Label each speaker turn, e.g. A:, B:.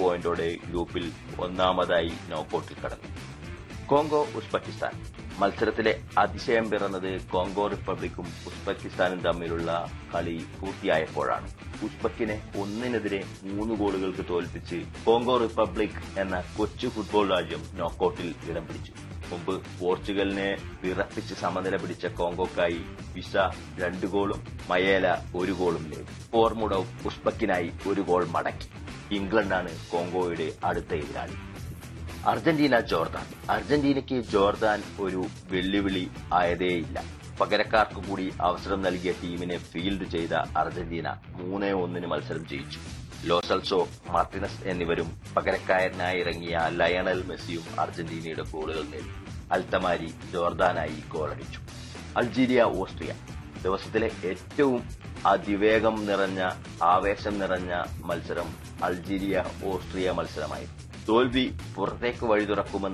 A: പോയിന്റോടെ ഗ്രൂപ്പിൽ ഒന്നാമതായി നോക്കൌട്ടിൽ കടന്നു കോങ്കോ ഉസ്ബെക്കിസ്ഥാൻ മത്സരത്തിലെ അതിശയം പിറന്നത് കോങ്കോ റിപ്പബ്ലിക്കും ഉസ്ബെക്കിസ്ഥാനും തമ്മിലുള്ള കളി പൂർത്തിയായപ്പോഴാണ് ഉസ്ബെക്കിനെ ഒന്നിനെതിരെ മൂന്ന് ഗോളുകൾക്ക് തോൽപ്പിച്ച് കോങ്കോ റിപ്പബ്ലിക് എന്ന കൊച്ചു ഫുട്ബോൾ രാജ്യം നോക്കൌട്ടിൽ ഇടം പിടിച്ചു മുമ്പ് പോർച്ചുഗലിനെ വിറപ്പിച്ച് സമനില പിടിച്ച കോങ്കോക്കായി വിസ രണ്ട് ഗോളും മയേല ഒരു ഗോളും നേടി ഫോർമുഡോ ഉസ്ബെക്കിനായി ഒരു ഗോൾ മടക്കി ഇംഗ്ലണ്ടാണ് കോങ്കോയുടെ അടുത്ത എതിരാളി അർജന്റീന ജോർദാൻ അർജന്റീനയ്ക്ക് ജോർദാൻ ഒരു വെല്ലുവിളി ആയതേയില്ല പകരക്കാർക്ക് കൂടി അവസരം നൽകിയ ടീമിനെ ഫീൽഡ് ചെയ്ത അർജന്റീന മൂന്നേ ഒന്നിന് മത്സരം ജയിച്ചു ലോസൽസോ മാർട്ടിനസ് എന്നിവരും പകരക്കാരനായി ഇറങ്ങിയ ലയണൽ മെസ്സിയും അർജന്റീനയുടെ ഗോളുകൾ നേടി അൽത്തമാരി ജോർദാനായി ഗോളടിച്ചു അൾജീരിയ ഓസ്ട്രിയ ദിവസത്തിലെ ഏറ്റവും അതിവേഗം നിറഞ്ഞ ആവേശം നിറഞ്ഞ മത്സരം അൾജീരിയ ഓസ്ട്രിയ മത്സരമായിരുന്നു തോൽവി പുറത്തേക്ക് വഴി തുറക്കുമെന്ന്